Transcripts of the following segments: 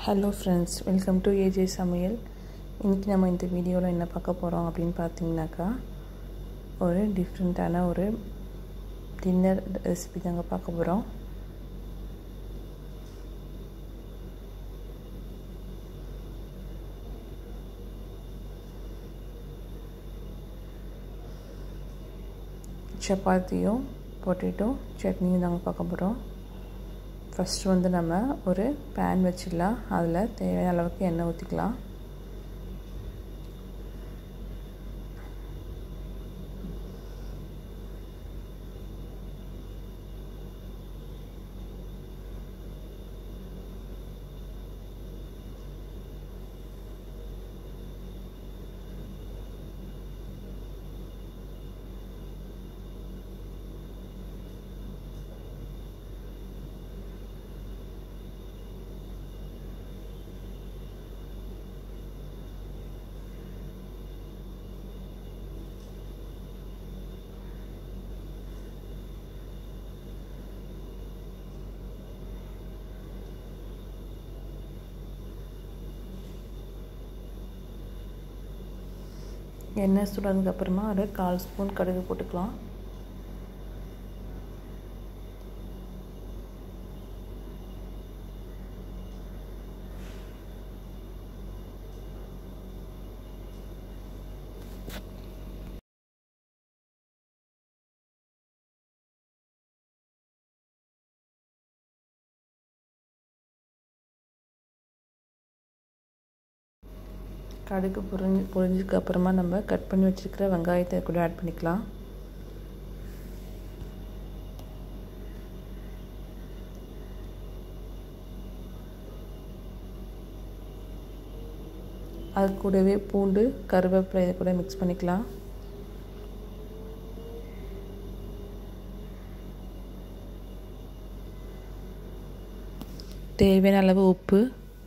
hello friends welcome to AJ சமையல் இன்றைக்கி நம்ம இந்த வீடியோவில் என்ன பார்க்க போகிறோம் அப்படின்னு பார்த்தீங்கன்னாக்கா ஒரு டிஃப்ரெண்ட்டான ஒரு டின்னர் ரெசிபி தாங்க பார்க்க போகிறோம் சப்பாத்தியும் பொட்டேட்டோ சட்னியும் தாங்க பார்க்க போகிறோம் ஃபஸ்ட்டு வந்து நம்ம ஒரு பேன் வச்சிடலாம் அதில் தேவையான அளவுக்கு எண்ணெய் ஊற்றிக்கலாம் எண்ணெய் சுடுறதுக்கப்புறமா ஒரு கால் ஸ்பூன் கடுகு போட்டுக்கலாம் கடுகு பொரிஞ்சு பொரிஞ்சதுக்கு அப்புறமா நம்ம கட் பண்ணி வச்சுருக்கிற வெங்காயத்தை கூட ஆட் பண்ணிக்கலாம் அது கூடவே பூண்டு கருவேப்பிலை இதை கூட மிக்ஸ் பண்ணிக்கலாம் தேவையான அளவு உப்பு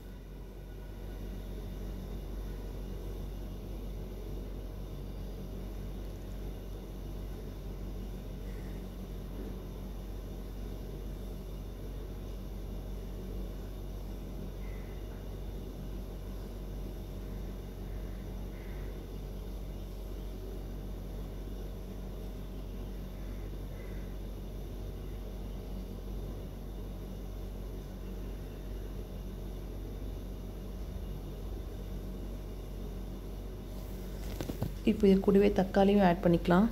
இப்போ இது கூடவே தக்காளியும் ஆட் பண்ணிக்கலாம்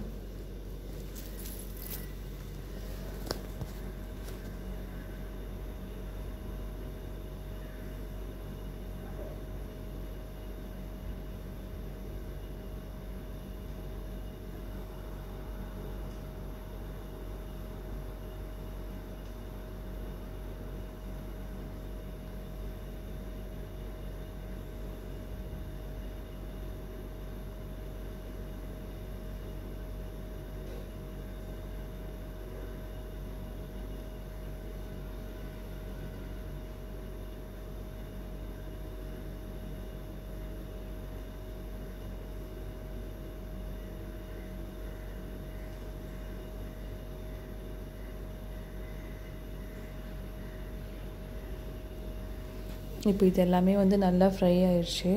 இப்போ இது எல்லாமே வந்து நல்லா ஃப்ரை ஆயிடுச்சு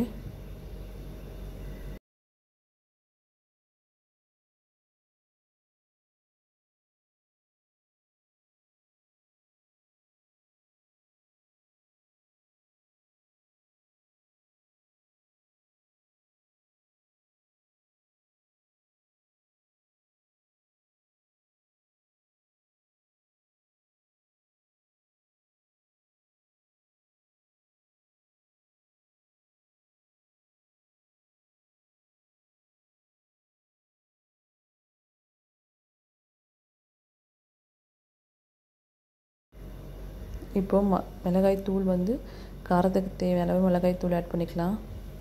இப்போது ம மிளகாய் தூள் வந்து காரத்துக்கு தேவையான அளவு மிளகாய் தூள் ஆட் பண்ணிக்கலாம்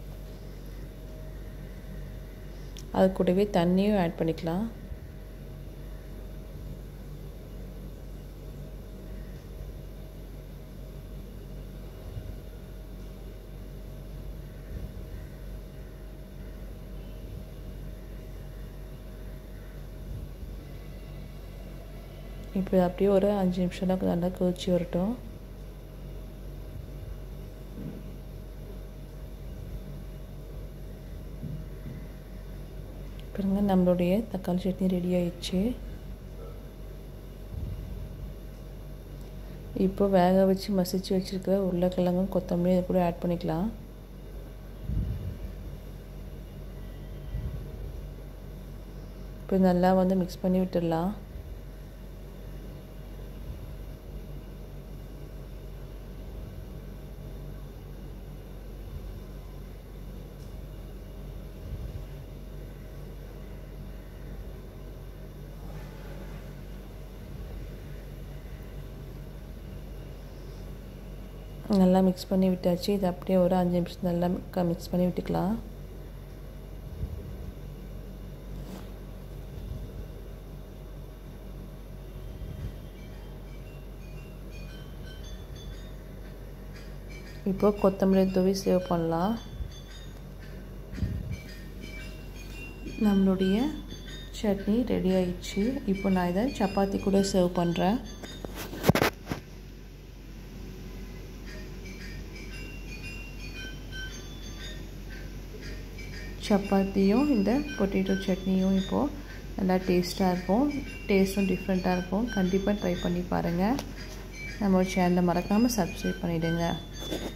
அது கூடவே தண்ணியும் ஆட் பண்ணிக்கலாம் இப்போ அப்படியே ஒரு அஞ்சு நிமிஷம் தான் நல்லா கொதிச்சு வரட்டும் பாருங்கள் நம்மளுடைய தக்காளி சட்னி ரெடி ஆயிடுச்சு இப்போ வேக வச்சு மசிச்சு வச்சுருக்கிற உருளைக்கிழங்கும் கொத்தமல்லி இது கூட ஆட் பண்ணிக்கலாம் இப்போ நல்லா வந்து மிக்ஸ் பண்ணி விட்டுடலாம் நல்லா மிக்ஸ் பண்ணி விட்டாச்சு இது அப்படியே ஒரு அஞ்சு நிமிஷம் நல்லா மிக்ஸ் பண்ணி விட்டுக்கலாம் இப்போ கொத்தமல்லி தூவி சேவ் பண்ணலாம் நம்மளுடைய சட்னி ரெடி ஆயிடுச்சு இப்போ நான் இதை சப்பாத்தி கூட சர்வ் பண்ணுறேன் சப்பாத்தியும் இந்த பொட்டேட்டோ சட்னியும் இப்போது நல்லா டேஸ்ட்டாக இருக்கும் டேஸ்ட்டும் டிஃப்ரெண்ட்டாக இருக்கும் கண்டிப்பாக ட்ரை பண்ணி பாருங்கள் நம்ம சேனலை மறக்காமல் சப்ஸ்கிரைப் பண்ணிவிடுங்க